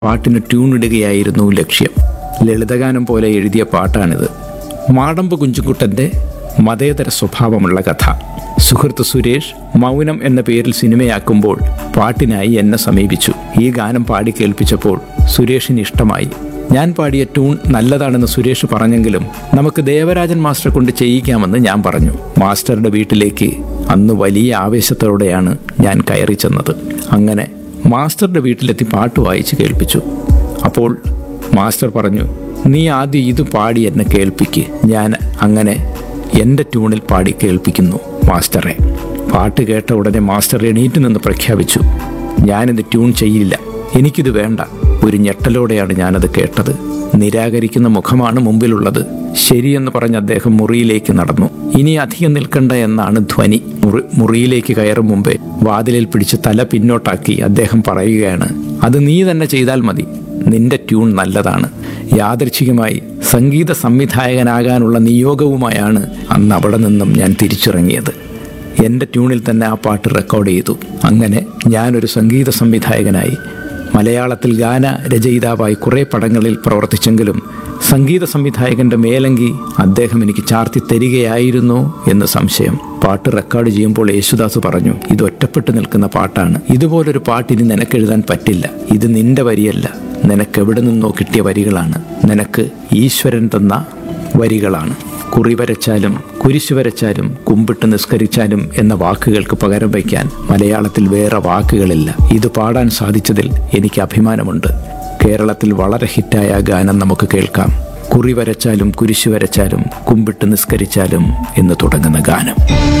പാട്ടിന് ട്യൂണിടുകയായിരുന്നു ലക്ഷ്യം ലളിതഗാനം പോലെ എഴുതിയ പാട്ടാണിത് മാടമ്പ് കുഞ്ചുകുട്ടൻ്റെ മതേതര സ്വഭാവമുള്ള കഥ സുഹൃത്ത് സുരേഷ് മൗനം എന്ന പേരിൽ സിനിമയാക്കുമ്പോൾ പാട്ടിനായി എന്നെ സമീപിച്ചു ഈ ഗാനം പാടി കേൾപ്പിച്ചപ്പോൾ സുരേഷിന് ഇഷ്ടമായി ഞാൻ പാടിയ ട്യൂൺ നല്ലതാണെന്ന് സുരേഷ് പറഞ്ഞെങ്കിലും നമുക്ക് ദേവരാജൻ മാസ്റ്റർ കൊണ്ട് ചെയ്യിക്കാമെന്ന് ഞാൻ പറഞ്ഞു മാസ്റ്ററുടെ വീട്ടിലേക്ക് അന്ന് വലിയ ആവേശത്തോടെയാണ് ഞാൻ കയറി ചെന്നത് അങ്ങനെ മാസ്റ്ററുടെ വീട്ടിലെത്തി പാട്ട് വായിച്ച് കേൾപ്പിച്ചു അപ്പോൾ മാസ്റ്റർ പറഞ്ഞു നീ ആദ്യം ഇത് പാടി എന്നെ കേൾപ്പിക്ക് ഞാൻ അങ്ങനെ എൻ്റെ ട്യൂണിൽ പാടി കേൾപ്പിക്കുന്നു മാസ്റ്ററെ പാട്ട് കേട്ട ഉടനെ മാസ്റ്റർ എണീറ്റ് നിന്ന് പ്രഖ്യാപിച്ചു ഞാനിത് ട്യൂൺ ചെയ്യില്ല എനിക്കിത് വേണ്ട ഒരു ഞെട്ടലോടെയാണ് ഞാനത് കേട്ടത് നിരാകരിക്കുന്ന മുഖമാണ് മുമ്പിലുള്ളത് ശരിയെന്ന് പറഞ്ഞ് അദ്ദേഹം മുറിയിലേക്ക് നടന്നു ഇനി അധികം നിൽക്കണ്ട എന്നാണ് ധ്വനി മുറി മുറിയിലേക്ക് കയറും മുമ്പേ വാതിലിൽ പിടിച്ച് തല പിന്നോട്ടാക്കി അദ്ദേഹം പറയുകയാണ് അത് നീ തന്നെ ചെയ്താൽ മതി നിന്റെ ട്യൂൺ നല്ലതാണ് യാദൃച്ഛികമായി സംഗീത സംവിധായകനാകാനുള്ള നിയോഗവുമായാണ് അന്ന് അവിടെ നിന്നും ഞാൻ തിരിച്ചിറങ്ങിയത് എൻ്റെ ട്യൂണിൽ തന്നെ ആ പാട്ട് റെക്കോർഡ് ചെയ്തു അങ്ങനെ ഞാനൊരു സംഗീത സംവിധായകനായി മലയാളത്തിൽ ഗാന രചയിതാവായി കുറേ പടങ്ങളിൽ പ്രവർത്തിച്ചെങ്കിലും സംഗീത സംവിധായകൻ്റെ മേലങ്കി അദ്ദേഹം എനിക്ക് ചാർത്തി തരികയായിരുന്നോ എന്ന് സംശയം പാട്ട് റെക്കോർഡ് ചെയ്യുമ്പോൾ യേശുദാസ് പറഞ്ഞു ഇത് ഒറ്റപ്പെട്ടു നിൽക്കുന്ന പാട്ടാണ് ഇതുപോലൊരു പാട്ടിനി നിനക്കെഴുതാൻ പറ്റില്ല ഇത് നിന്റെ വരിയല്ല നിനക്ക് എവിടെ നിന്നോ കിട്ടിയ വരികളാണ് നിനക്ക് ഈശ്വരൻ തന്ന വരികളാണ് കുറി വരച്ചാലും കുരിശു വരച്ചാലും കുമ്പിട്ട് നിസ്കരിച്ചാലും എന്ന വാക്കുകൾക്ക് പകരം വയ്ക്കാൻ മലയാളത്തിൽ വേറെ വാക്കുകളില്ല ഇത് പാടാൻ സാധിച്ചതിൽ എനിക്ക് അഭിമാനമുണ്ട് കേരളത്തിൽ വളരെ ഹിറ്റായ ആ ഗാനം നമുക്ക് കേൾക്കാം കുറി വരച്ചാലും കുരിശു വരച്ചാലും കുമ്പിട്ട് നിസ്കരിച്ചാലും എന്ന് തുടങ്ങുന്ന ഗാനം